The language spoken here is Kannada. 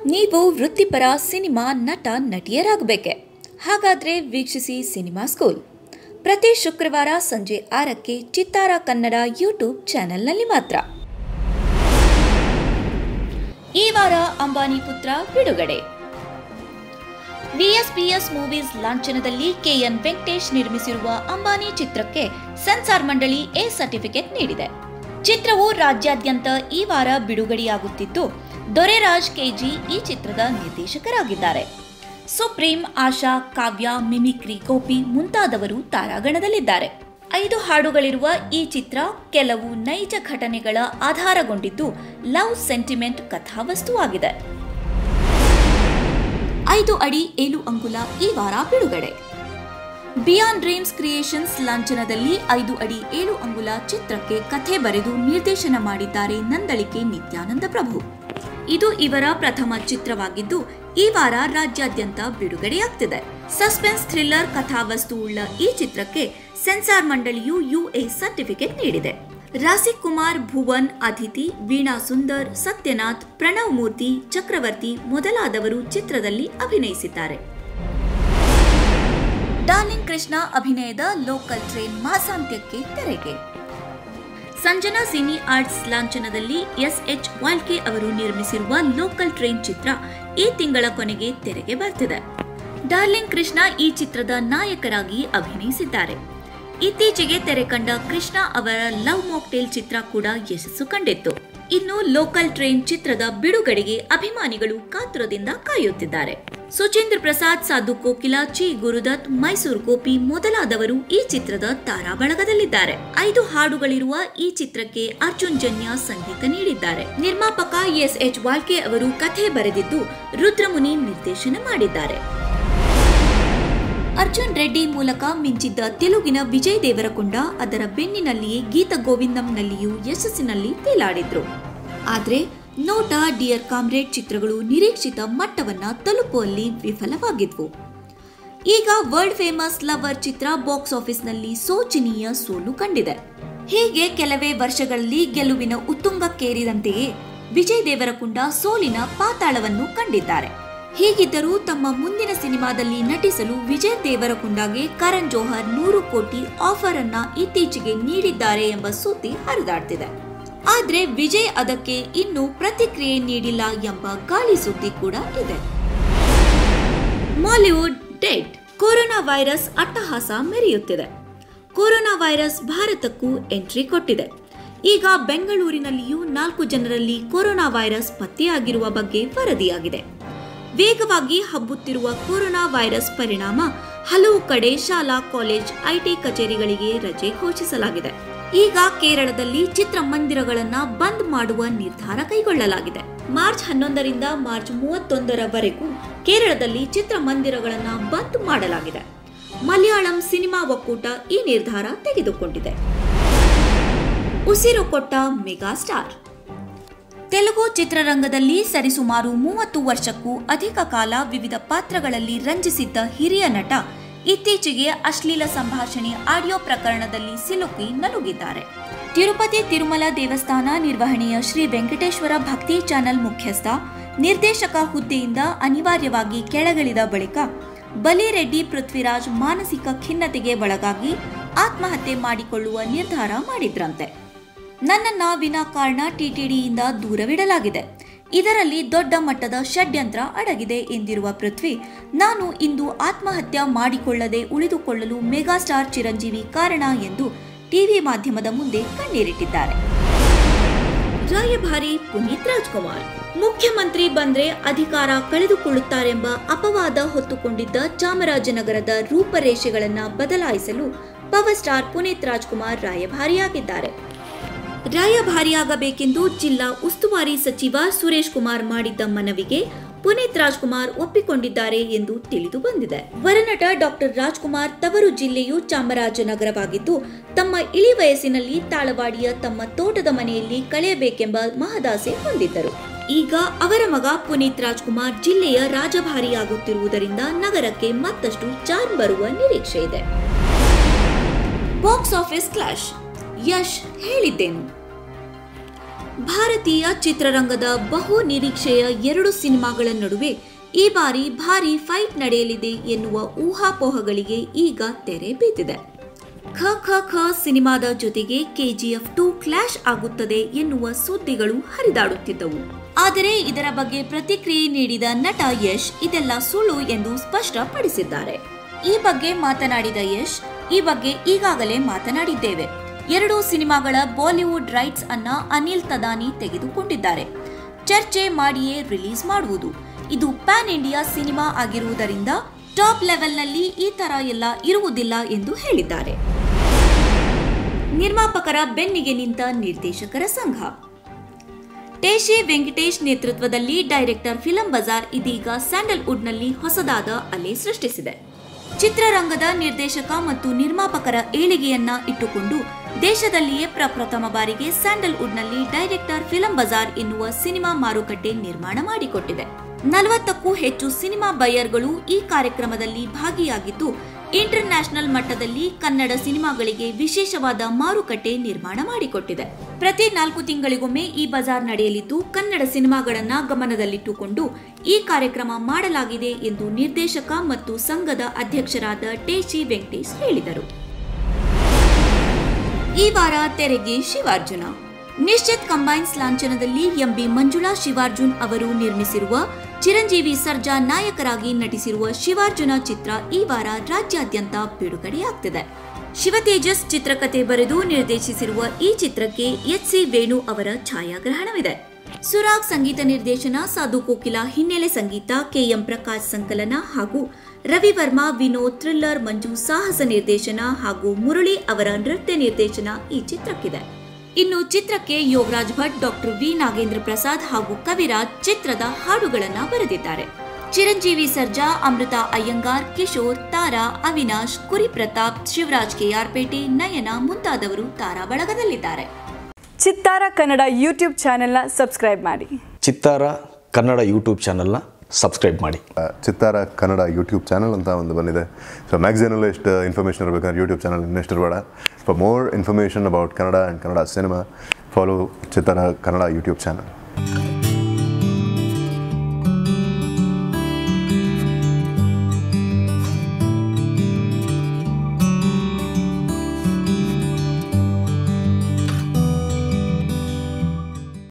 ನೀವು ವೃತ್ತಿಪರ ಸಿನಿಮಾ ನಟ ನಟಿಯರಾಗಬೇಕೆ ಹಾಗಾದ್ರೆ ವೀಕ್ಷಿಸಿ ಸಿನಿಮಾ ಸ್ಕೂಲ್ ಪ್ರತಿ ಶುಕ್ರವಾರ ಸಂಜೆ ಆರಕ್ಕೆ ಚಿತ್ತಾರ ಕನ್ನಡ ಯೂಟ್ಯೂಬ್ ಚಾನೆಲ್ನಲ್ಲಿ ಮಾತ್ರ ಈ ವಾರ ಅಂಬಾನಿ ಪುತ್ರ ಬಿಡುಗಡೆ ವಿಎಸ್ಪಿಎಸ್ ಮೂವೀಸ್ ಲಾಂಛನದಲ್ಲಿ ಕೆಎನ್ ವೆಂಕಟೇಶ್ ನಿರ್ಮಿಸಿರುವ ಅಂಬಾನಿ ಚಿತ್ರಕ್ಕೆ ಸೆನ್ಸಾರ್ ಮಂಡಳಿ ಎ ಸರ್ಟಿಫಿಕೇಟ್ ನೀಡಿದೆ ಚಿತ್ರವು ರಾಜ್ಯಾದ್ಯಂತ ಈ ವಾರ ಬಿಡುಗಡೆಯಾಗುತ್ತಿದ್ದು ದೊರೆರಾಜ್ ಕೆಜಿ ಈ ಚಿತ್ರದ ನಿರ್ದೇಶಕರಾಗಿದ್ದಾರೆ ಸುಪ್ರೀಂ ಆಶಾ ಕಾವ್ಯ ಮಿಮಿಕ್ರಿ ಗೋಪಿ ಮುಂತಾದವರು ತಾರಾಗಣದಲ್ಲಿದ್ದಾರೆ ಐದು ಹಾಡುಗಳಿರುವ ಈ ಚಿತ್ರ ಕೆಲವು ನೈಜ ಘಟನೆಗಳ ಆಧಾರಗೊಂಡಿದ್ದು ಲವ್ ಸೆಂಟಿಮೆಂಟ್ ಕಥಾವಸ್ತುವಾಗಿದೆ ಐದು ಅಡಿ ಏಳು ಅಂಗುಲ ಈ ವಾರ ಬಿಡುಗಡೆ ಬಿಯಾಂಡ್ ಡ್ರೀಮ್ಸ್ ಕ್ರಿಯೇಷನ್ಸ್ ಲಾಂಛನದಲ್ಲಿ ಐದು ಅಡಿ ಏಳು ಅಂಗುಲ ಚಿತ್ರಕ್ಕೆ ಕಥೆ ಬರೆದು ನಿರ್ದೇಶನ ಮಾಡಿದ್ದಾರೆ ನಂದಳಿಕೆ ನಿತ್ಯಾನಂದ ಪ್ರಭು ಇದು ಇವರ ಪ್ರಥಮ ಚಿತ್ರವಾಗಿದ್ದು ಈ ವಾರ ರಾಜ್ಯಾದ್ಯಂತ ಬಿಡುಗಡೆಯಾಗ್ತಿದೆ ಸಸ್ಪೆನ್ಸ್ ಥ್ರಿಲ್ಲರ್ ಕಥಾವಸ್ತು ಉಳ್ಳ ಈ ಚಿತ್ರಕ್ಕೆ ಸೆನ್ಸಾರ್ ಮಂಡಳಿಯು ಯುಎ ಸರ್ಟಿಫಿಕೇಟ್ ನೀಡಿದೆ ರಾಸಿಕ್ ಕುಮಾರ್ ಭುವನ್ ಅದಿತಿ ವೀಣಾ ಸುಂದರ್ ಸತ್ಯನಾಥ್ ಪ್ರಣವ್ ಮೂರ್ತಿ ಚಕ್ರವರ್ತಿ ಮೊದಲಾದವರು ಚಿತ್ರದಲ್ಲಿ ಅಭಿನಯಿಸಿದ್ದಾರೆ ಡಾರ್ಲಿಂಗ್ ಕೃಷ್ಣ ಅಭಿನಯದ ಲೋಕಲ್ ಟ್ರೈನ್ ಮಾಸಾಂತ್ಯಕ್ಕೆ ತೆರೆಗೆ ಸಂಜನಾ ಸಿನಿ ಆರ್ಟ್ಸ್ ಲಾಂಛನದಲ್ಲಿ ಎಸ್ ಎಚ್ ವಾಲ್ಕೆ ಅವರು ನಿರ್ಮಿಸಿರುವ ಲೋಕಲ್ ಟ್ರೈನ್ ಚಿತ್ರ ಈ ತಿಂಗಳ ಕೊನೆಗೆ ತೆರೆಗೆ ಬರ್ತಿದೆ ಡಾರ್ಲಿಂಗ್ ಕೃಷ್ಣ ಈ ಚಿತ್ರದ ನಾಯಕರಾಗಿ ಅಭಿನಯಿಸಿದ್ದಾರೆ ಇತ್ತೀಚೆಗೆ ತೆರೆ ಕಂಡ ಕೃಷ್ಣ ಅವರ ಲವ್ ಮಾಕ್ಟೇಲ್ ಚಿತ್ರ ಕೂಡ ಯಶಸ್ಸು ಕಂಡಿತ್ತು ಇನ್ನು ಲೋಕಲ್ ಟ್ರೈನ್ ಚಿತ್ರದ ಬಿಡುಗಡೆಗೆ ಅಭಿಮಾನಿಗಳು ಕಾತುರದಿಂದ ಕಾಯುತ್ತಿದ್ದಾರೆ ಸುಚೇಂದ್ರ ಪ್ರಸಾದ್ ಸಾಧು ಕೋಕಿಲ ಚಿ ಗುರುದತ್ ಮೈಸೂರು ಗೋಪಿ ಮೊದಲಾದವರು ಈ ಚಿತ್ರದ ತಾರಾ ಬಳಗದಲ್ಲಿದ್ದಾರೆ ಐದು ಹಾಡುಗಳಿರುವ ಈ ಚಿತ್ರಕ್ಕೆ ಅರ್ಜುನ್ ಜನ್ಯ ಸಂಗೀತ ನೀಡಿದ್ದಾರೆ ನಿರ್ಮಾಪಕ ಎಸ್ ಎಚ್ ವಾಲ್ಕೆ ಅವರು ಕಥೆ ಬರೆದಿದ್ದು ರುದ್ರಮುನಿ ನಿರ್ದೇಶನ ಮಾಡಿದ್ದಾರೆ ಅರ್ಜುನ್ ರೆಡ್ಡಿ ಮೂಲಕ ಮಿಂಚಿದ್ದ ತೆಲುಗಿನ ವಿಜಯ್ ದೇವರಕೊಂಡ ಅದರ ಬೆನ್ನಿನಲ್ಲಿಯೇ ಗೀತ ಗೋವಿಂದಂನಲ್ಲಿಯೂ ಯಶಸ್ಸಿನಲ್ಲಿ ತೇಲಾಡಿದ್ರು ಆದ್ರೆ ನೋಟ ಡಿಯರ್ ಕಾಮ್ರೇಡ್ ಚಿತ್ರಗಳು ನಿರೀಕ್ಷಿತ ಮಟ್ಟವನ್ನ ತಲುಪುವಲ್ಲಿ ವಿಫಲವಾಗಿದ್ವು ಈಗ ವರ್ಲ್ಡ್ ಫೇಮಸ್ ಲವರ್ ಚಿತ್ರ ಬಾಕ್ಸ್ ಆಫೀಸ್ನಲ್ಲಿ ಶೋಚನೀಯ ಸೋಲು ಕಂಡಿದೆ ಹೀಗೆ ಕೆಲವೇ ವರ್ಷಗಳಲ್ಲಿ ಗೆಲುವಿನ ಉತ್ತುಂಗಕ್ಕೇರಿದಂತೆಯೇ ವಿಜಯ್ ದೇವರಕೊಂಡ ಸೋಲಿನ ಪಾತಾಳವನ್ನು ಕಂಡಿದ್ದಾರೆ ಹೀಗಿದ್ದರೂ ತಮ್ಮ ಮುಂದಿನ ಸಿನಿಮಾದಲ್ಲಿ ನಟಿಸಲು ವಿಜಯ್ ದೇವರಕೊಂಡಗೆ ಕರಣ್ ಜೋಹರ್ ನೂರು ಕೋಟಿ ಆಫರ್ ಅನ್ನ ಇತ್ತೀಚೆಗೆ ನೀಡಿದ್ದಾರೆ ಎಂಬ ಸುದ್ದಿ ಹರಿದಾಡ್ತಿದೆ ಆದ್ರೆ ವಿಜಯ್ ಅದಕ್ಕೆ ಇನ್ನೂ ಪ್ರತಿಕ್ರಿಯೆ ನೀಡಿಲ್ಲ ಎಂಬ ಗಾಳಿ ಸುದ್ದಿ ಕೂಡ ಇದೆ ಮಾಲಿವುಡ್ ಡೆಡ್ ಕೊರೋನಾ ವೈರಸ್ ಅಟ್ಟಹಾಸ ಮೆರೆಯುತ್ತಿದೆ ಕೊರೋನಾ ವೈರಸ್ ಭಾರತಕ್ಕೂ ಎಂಟ್ರಿ ಕೊಟ್ಟಿದೆ ಈಗ ಬೆಂಗಳೂರಿನಲ್ಲಿಯೂ ನಾಲ್ಕು ಜನರಲ್ಲಿ ಕೊರೋನಾ ವೈರಸ್ ಪತ್ತೆಯಾಗಿರುವ ಬಗ್ಗೆ ವರದಿಯಾಗಿದೆ ವೇಗವಾಗಿ ಹಬ್ಬುತ್ತಿರುವ ಕೊರೋನಾ ವೈರಸ್ ಪರಿಣಾಮ ಹಲವು ಕಡೆ ಶಾಲಾ ಕಾಲೇಜ್ ಐಟಿ ಕಚೇರಿಗಳಿಗೆ ರಜೆ ಘೋಷಿಸಲಾಗಿದೆ ಈಗ ಕೇರಳದಲ್ಲಿ ಚಿತ್ರಮಂದಿರಗಳನ್ನ ಬಂದ್ ಮಾಡುವ ನಿರ್ಧಾರ ಕೈಗೊಳ್ಳಲಾಗಿದೆ ಮಾರ್ಚ್ ಹನ್ನೊಂದರಿಂದ ಮಾರ್ಚ್ ಮೂವತ್ತೊಂದರವರೆಗೂ ಕೇರಳದಲ್ಲಿ ಚಿತ್ರಮಂದಿರಗಳನ್ನ ಬಂದ್ ಮಾಡಲಾಗಿದೆ ಮಲಯಾಳಂ ಸಿನಿಮಾ ಒಕ್ಕೂಟ ಈ ನಿರ್ಧಾರ ತೆಗೆದುಕೊಂಡಿದೆ ಉಸಿರು ಕೊಟ್ಟ ಮೆಗಾ ಸ್ಟಾರ್ ತೆಲುಗು ಚಿತ್ರರಂಗದಲ್ಲಿ ಸರಿಸುಮಾರು ಮೂವತ್ತು ವರ್ಷಕ್ಕೂ ಅಧಿಕ ಕಾಲ ವಿವಿಧ ಪಾತ್ರಗಳಲ್ಲಿ ರಂಜಿಸಿದ್ದ ಹಿರಿಯ ನಟ ಇತ್ತೀಚೆಗೆ ಅಶ್ಲೀಲ ಸಂಭಾಷಣೆ ಆಡಿಯೋ ಪ್ರಕರಣದಲ್ಲಿ ಸಿಲುಕಿ ನಲುಗಿದ್ದಾರೆ ತಿರುಪತಿ ತಿರುಮಲ ದೇವಸ್ಥಾನ ನಿರ್ವಹಣೆಯ ಶ್ರೀ ವೆಂಕಟೇಶ್ವರ ಭಕ್ತಿ ಚಾನೆಲ್ ಮುಖ್ಯಸ್ಥ ನಿರ್ದೇಶಕ ಹುದ್ದೆಯಿಂದ ಅನಿವಾರ್ಯವಾಗಿ ಕೆಳಗಿಳಿದ ಬಳಿಕ ಬಲಿರೆಡ್ಡಿ ಪೃಥ್ವಿರಾಜ್ ಮಾನಸಿಕ ಖಿನ್ನತೆಗೆ ಒಳಗಾಗಿ ಆತ್ಮಹತ್ಯೆ ಮಾಡಿಕೊಳ್ಳುವ ನಿರ್ಧಾರ ಮಾಡಿದ್ರಂತೆ ನನ್ನನ್ನ ವಿನಾಕಾರಣ ಟಿಟಿಡಿಯಿಂದ ದೂರವಿಡಲಾಗಿದೆ ಇದರಲ್ಲಿ ದೊಡ್ಡ ಮಟ್ಟದ ಷಡ್ಯಂತ್ರ ಅಡಗಿದೆ ಎಂದಿರುವ ಪೃಥ್ವಿ ನಾನು ಇಂದು ಆತ್ಮಹತ್ಯೆ ಮಾಡಿಕೊಳ್ಳದೆ ಉಳಿದುಕೊಳ್ಳಲು ಮೆಗಾಸ್ಟಾರ್ ಚಿರಂಜೀವಿ ಕಾರಣ ಎಂದು ಟಿವಿ ಮಾಧ್ಯಮದ ಮುಂದೆ ಕಣ್ಣೀರಿಟ್ಟಿದ್ದಾರೆ ರಾಯಭಾರಿ ಪುನೀತ್ ರಾಜ್ಕುಮಾರ್ ಮುಖ್ಯಮಂತ್ರಿ ಬಂದ್ರೆ ಅಧಿಕಾರ ಕಳೆದುಕೊಳ್ಳುತ್ತಾರೆಂಬ ಅಪವಾದ ಹೊತ್ತುಕೊಂಡಿದ್ದ ಚಾಮರಾಜನಗರದ ರೂಪರೇಷೆಗಳನ್ನ ಬದಲಾಯಿಸಲು ಪವರ್ ಸ್ಟಾರ್ ಪುನೀತ್ ರಾಜ್ಕುಮಾರ್ ರಾಯಭಾರಿಯಾಗಿದ್ದಾರೆ ರಾಯಭಾರಿಯಾಗಬೇಕೆಂದು ಜಿಲ್ಲಾ ಉಸ್ತುವಾರಿ ಸಚಿವ ಸುರೇಶ್ ಕುಮಾರ್ ಮಾಡಿದ್ದ ಮನವಿಗೆ ಪುನೀತ್ ರಾಜ್ಕುಮಾರ್ ಒಪ್ಪಿಕೊಂಡಿದ್ದಾರೆ ಎಂದು ತಿಳಿದು ಬಂದಿದೆ ವರನಟ ಡಾಕ್ಟರ್ ರಾಜ್ಕುಮಾರ್ ತವರು ಜಿಲ್ಲೆಯು ಚಾಮರಾಜನಗರವಾಗಿದ್ದು ತಮ್ಮ ಇಳಿ ವಯಸ್ಸಿನಲ್ಲಿ ತಾಳವಾಡಿಯ ತಮ್ಮ ತೋಟದ ಮನೆಯಲ್ಲಿ ಕಳೆಯಬೇಕೆಂಬ ಮಹದಾಸೆ ಹೊಂದಿದ್ದರು ಈಗ ಅವರ ಮಗ ಪುನೀತ್ ರಾಜ್ಕುಮಾರ್ ಜಿಲ್ಲೆಯ ರಾಜಭಾರಿಯಾಗುತ್ತಿರುವುದರಿಂದ ನಗರಕ್ಕೆ ಮತ್ತಷ್ಟು ಚಾರ್ಮ್ ಬರುವ ನಿರೀಕ್ಷೆ ಇದೆ ಬಾಕ್ಸ್ ಆಫೀಸ್ ಕ್ಲಾಶ್ ಯಶ್ ಹೇಳಿದ್ದೇನು ಭಾರತೀಯ ಚಿತ್ರರಂಗದ ಬಹು ನಿರೀಕ್ಷೆಯ ಎರಡು ಸಿನಿಮಾಗಳ ನಡುವೆ ಈ ಬಾರಿ ಭಾರಿ ಫೈಟ್ ನಡೆಯಲಿದೆ ಎನ್ನುವ ಊಹಾಪೋಹಗಳಿಗೆ ಈಗ ತೆರೆ ಬಿದ್ದಿದೆ ಖ ಖ ಖ ಸಿನಿಮಾದ ಜೊತೆಗೆ ಕೆಜಿಎಫ್ ಟು ಕ್ಲಾಶ್ ಆಗುತ್ತದೆ ಎನ್ನುವ ಸುದ್ದಿಗಳು ಹರಿದಾಡುತ್ತಿದ್ದವು ಆದರೆ ಇದರ ಬಗ್ಗೆ ಪ್ರತಿಕ್ರಿಯೆ ನೀಡಿದ ನಟ ಯಶ್ ಇದೆಲ್ಲ ಸುಳ್ಳು ಎಂದು ಸ್ಪಷ್ಟಪಡಿಸಿದ್ದಾರೆ ಈ ಬಗ್ಗೆ ಮಾತನಾಡಿದ ಯಶ್ ಈ ಬಗ್ಗೆ ಈಗಾಗಲೇ ಮಾತನಾಡಿದ್ದೇವೆ ಎರಡು ಸಿನಿಮಾಗಳ ಬಾಲಿವುಡ್ ರೈಟ್ಸ್ ಅನ್ನ ಅನಿಲ್ ತದಾನಿ ತೆಗೆದುಕೊಂಡಿದ್ದಾರೆ ಚರ್ಚೆ ಮಾಡಿಯೇ ರಿಲೀಸ್ ಮಾಡುವುದು ಇದು ಪ್ಯಾನ್ ಇಂಡಿಯಾ ಸಿನಿಮಾ ಆಗಿರುವುದರಿಂದ ಟಾಪ್ ಲೆವೆಲ್ನಲ್ಲಿ ಈ ತರ ಎಲ್ಲ ಇರುವುದಿಲ್ಲ ಎಂದು ಹೇಳಿದ್ದಾರೆ ನಿರ್ಮಾಪಕರ ಬೆನ್ನಿಗೆ ನಿಂತ ನಿರ್ದೇಶಕರ ಸಂಘ ಟೇಶಿ ವೆಂಕಟೇಶ್ ನೇತೃತ್ವದಲ್ಲಿ ಡೈರೆಕ್ಟರ್ ಫಿಲಂ ಬಜಾರ್ ಇದೀಗ ಸ್ಯಾಂಡಲ್ವುಡ್ನಲ್ಲಿ ಹೊಸದಾದ ಅಲೆ ಸೃಷ್ಟಿಸಿದೆ ಚಿತ್ರರಂಗದ ನಿರ್ದೇಶಕ ಮತ್ತು ನಿರ್ಮಾಪಕರ ಏಳಿಗೆಯನ್ನ ಇಟ್ಟುಕೊಂಡು ದೇಶದಲ್ಲಿಯೇ ಪ್ರಪ್ರಥಮ ಬಾರಿಗೆ ಸ್ಯಾಂಡಲ್ವುಡ್ನಲ್ಲಿ ಡೈರೆಕ್ಟರ್ ಫಿಲಂ ಬಜಾರ್ ಎನ್ನುವ ಸಿನಿಮಾ ಮಾರುಕಟ್ಟೆ ನಿರ್ಮಾಣ ಮಾಡಿಕೊಟ್ಟಿದೆ ನಲವತ್ತಕ್ಕೂ ಹೆಚ್ಚು ಸಿನಿಮಾ ಬಯರ್ಗಳು ಈ ಕಾರ್ಯಕ್ರಮದಲ್ಲಿ ಭಾಗಿಯಾಗಿದ್ದು ಇಂಟರ್ ನ್ಯಾಷನಲ್ ಮಟ್ಟದಲ್ಲಿ ಕನ್ನಡ ಸಿನಿಮಾಗಳಿಗೆ ವಿಶೇಷವಾದ ಮಾರುಕಟ್ಟೆ ನಿರ್ಮಾಣ ಮಾಡಿಕೊಟ್ಟಿದೆ ಪ್ರತಿ ನಾಲ್ಕು ತಿಂಗಳಿಗೊಮ್ಮೆ ಈ ಬಜಾರ್ ನಡೆಯಲಿದ್ದು ಕನ್ನಡ ಸಿನಿಮಾಗಳನ್ನ ಗಮನದಲ್ಲಿಟ್ಟುಕೊಂಡು ಈ ಕಾರ್ಯಕ್ರಮ ಮಾಡಲಾಗಿದೆ ಎಂದು ನಿರ್ದೇಶಕ ಮತ್ತು ಸಂಘದ ಅಧ್ಯಕ್ಷರಾದ ಟೇಶಿ ವೆಂಕಟೇಶ್ ಹೇಳಿದರು ಈ ವಾರ ತೆರೆಗೆ ಶಿವಾರ್ಜುನ ನಿಶ್ಚಿತ್ ಕಂಬೈನ್ಸ್ ಲಾಂಛನದಲ್ಲಿ ಎಂಬಿ ಮಂಜುಳಾ ಶಿವಾರ್ಜುನ್ ಅವರು ನಿರ್ಮಿಸಿರುವ ಚಿರಂಜೀವಿ ಸರ್ಜಾ ನಾಯಕರಾಗಿ ನಟಿಸಿರುವ ಶಿವಾರ್ಜುನ ಚಿತ್ರ ಈ ವಾರ ರಾಜ್ಯಾದ್ಯಂತ ಬಿಡುಗಡೆಯಾಗ್ತಿದೆ ಶಿವತೇಜಸ್ ಚಿತ್ರಕಥೆ ಬರೆದು ನಿರ್ದೇಶಿಸಿರುವ ಈ ಚಿತ್ರಕ್ಕೆ ಎಚ್ ಸಿ ವೇಣು ಅವರ ಛಾಯಾಗ್ರಹಣವಿದೆ ಸುರಾಗ್ ಸಂಗೀತ ನಿರ್ದೇಶನ ಸಾಧು ಕೋಕಿಲ ಹಿನ್ನೆಲೆ ಸಂಗೀತ ಕೆಎಂ ಪ್ರಕಾಶ್ ಸಂಕಲನ ಹಾಗೂ ರವಿ ವರ್ಮಾ ವಿನೋದ್ ಥ್ರಿಲ್ಲರ್ ಮಂಜು ಸಾಹಸ ನಿರ್ದೇಶನ ಹಾಗೂ ಮುರಳಿ ಅವರ ನೃತ್ಯ ನಿರ್ದೇಶನ ಈ ಚಿತ್ರಕ್ಕಿದೆ ಇನ್ನು ಚಿತ್ರಕ್ಕೆ ಯೋಗರಾಜ್ ಭಟ್ ಡಾಕ್ಟರ್ ವಿ ನಾಗೇಂದ್ರ ಪ್ರಸಾದ್ ಹಾಗೂ ಕವಿರಾಜ್ ಚಿತ್ರದ ಹಾಡುಗಳನ್ನ ಬರೆದಿದ್ದಾರೆ ಚಿರಂಜೀವಿ ಸರ್ಜಾ ಅಮೃತ ಅಯ್ಯಂಗಾರ್ ಕಿಶೋರ್ ತಾರಾ ಅವಿನಾಶ್ ಕುರಿ ಪ್ರತಾಪ್ ಶಿವರಾಜ್ ಕೆಆರ್ಪೇಟೆ ನಯನ ಮುಂತಾದವರು ತಾರಾ ಬಳಗದಲ್ಲಿದ್ದಾರೆ ಚಿತ್ತಾರ ಕನ್ನಡ ಯೂಟ್ಯೂಬ್ ಚಾನೆಲ್ನ ಸಬ್ಸ್ಕ್ರೈಬ್ ಮಾಡಿ ಚಿತ್ತಾರ ಕನ್ನಡ ಯೂಟ್ಯೂಬ್ ಚಾನಲ್ನ ಸಬ್ಸ್ಕ್ರೈಬ್ ಮಾಡಿ ಚಿತ್ತಾರ ಕನ್ನಡ ಯೂಟ್ಯೂಬ್ ಚಾನಲ್ ಅಂತ ಒಂದು ಬಂದಿದೆ ಸೊ ಮ್ಯಾಗ್ಝಿನಲ್ಲಿ ಎಷ್ಟು ಇನ್ಫಾರ್ಮೇಷನ್ ಇರಬೇಕಂದ್ರೆ ಯೂಟ್ಯೂಬ್ ಚಾನಲ್ ಇನ್ನೆಷ್ಟು ಇರಬೇಡ for more information about Kannada and Kannada cinema follow Chittara Kannada YouTube channel